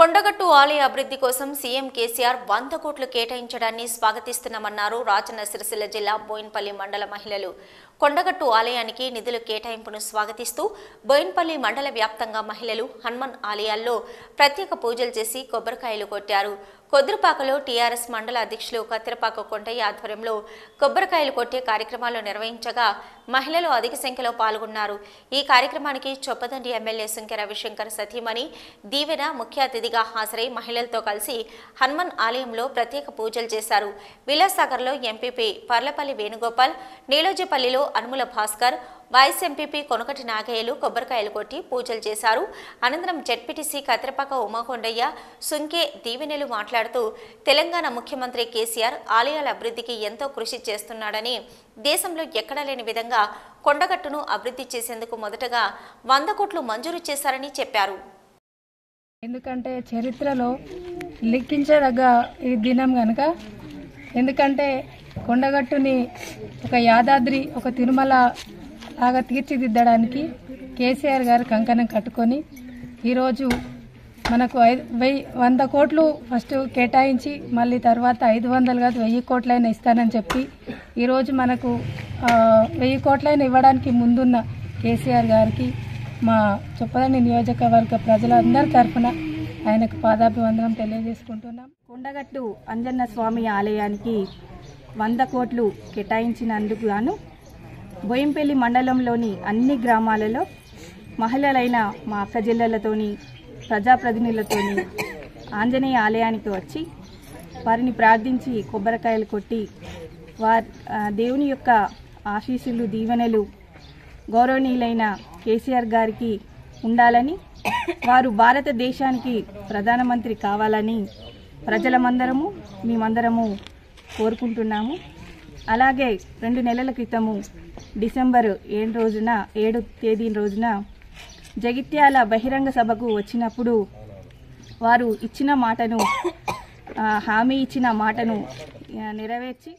కొండగట్టు ఆలయ అభివృద్ధి కోసం సీఎం కేసీఆర్ వంద కోట్లు కేటాయించడాన్ని స్వాగతిస్తున్నామన్నారు రాజన్న సిరిసిల్ల జిల్లా బోయిన్పల్లి మండల మహిళలు కొండగట్టు ఆలయానికి నిధుల కేటాయింపును స్వాగతిస్తూ బోయిన్పల్లి మండల వ్యాప్తంగా మహిళలు హనుమాన్ ఆలయాల్లో ప్రత్యేక పూజలు చేసి కొబ్బరికాయలు కొట్టారు కొద్దిపాకలో టీఆర్ఎస్ మండల అధ్యక్షులు కత్తిరపాక కొండయ్య ఆధ్వర్యంలో కొబ్బరికాయలు కొట్టే కార్యక్రమాలు నిర్వహించగా మహిళలు అధిక సంఖ్యలో పాల్గొన్నారు ఈ కార్యక్రమానికి చొప్పదండి ఎమ్మెల్యే సుంకె రవిశంకర్ సతీమణి దీవెన ముఖ్య అతిథిగా హాజరై మహిళలతో కలిసి హనుమాన్ ఆలయంలో ప్రత్యేక పూజలు చేశారు విలాసాగర్లో ఎంపీపీ పర్లపల్లి వేణుగోపాల్ నీలోజపల్లిలో అనుముల భాస్కర్ వైస్ ఎంపీపీ కొనకటి నాగయ్యలు కొబ్బరికాయలు కొట్టి పూజలు చేశారు అనంతరం జెడ్పీటీసీ కత్తిరపాక ఉమాకొండయ్య సుంకే దీవెనెలు మాట్లాడుతూ తెలంగాణ ముఖ్యమంత్రి కేసీఆర్ ఆలయాల అభివృద్ధికి ఎంతో కృషి చేస్తున్నాడని దేశంలో ఎక్కడా లేని విధంగా కొండగట్టును అభివృద్ధి చేసేందుకు మొదటగా వంద కోట్లు మంజూరు చేశారని చెప్పారు ఎందుకంటే చరిత్రలో లిఖించదగ్గ ఈ దినం కనుక ఎందుకంటే కొండగట్టుని ఒక యాదాద్రి ఒక తిరుమల లాగా తీర్చిదిద్దడానికి కేసీఆర్ గారు కంకణం కట్టుకొని ఈరోజు మనకు ఐదు వెయ్యి వంద కోట్లు ఫస్ట్ కేటాయించి మళ్ళీ తర్వాత ఐదు వందలు కాదు వెయ్యి కోట్లైనా ఇస్తానని చెప్పి ఈరోజు మనకు ఆ, వెయ్యి కోట్లైనా ఇవ్వడానికి ముందున్న కేసీఆర్ గారికి మా చొప్పదండి నియోజకవర్గ ప్రజలందరి తరఫున ఆయనకు పాదాభివందనం తెలియజేసుకుంటున్నాం కొండగట్టు అంజన్న స్వామి ఆలయానికి వంద కోట్లు కేటాయించినందుకు గాను బోయంపల్లి మండలంలోని అన్ని గ్రామాలలో మహిళలైన మా అక్క జిల్లలతోని ప్రజాప్రతినిధులతోని ఆంజనేయ ఆలయానికి వచ్చి వారిని ప్రార్థించి కొబ్బరికాయలు కొట్టి వారి ఆ, దేవుని యొక్క ఆశీస్సులు దీవెనలు గౌరవనీయులైన కేసీఆర్ గారికి ఉండాలని వారు భారతదేశానికి ప్రధానమంత్రి కావాలని ప్రజలమందరము మేమందరము కోరుకుంటున్నాము అలాగే రెండు నెలల క్రితము డిసెంబర్ ఏడు రోజున ఏడు తేదీ రోజున జగిత్యాల బహిరంగ సభకు వచ్చినప్పుడు వారు ఇచ్చిన మాటను ఆ, హామీ ఇచ్చిన మాటను ఆ, నెరవేర్చి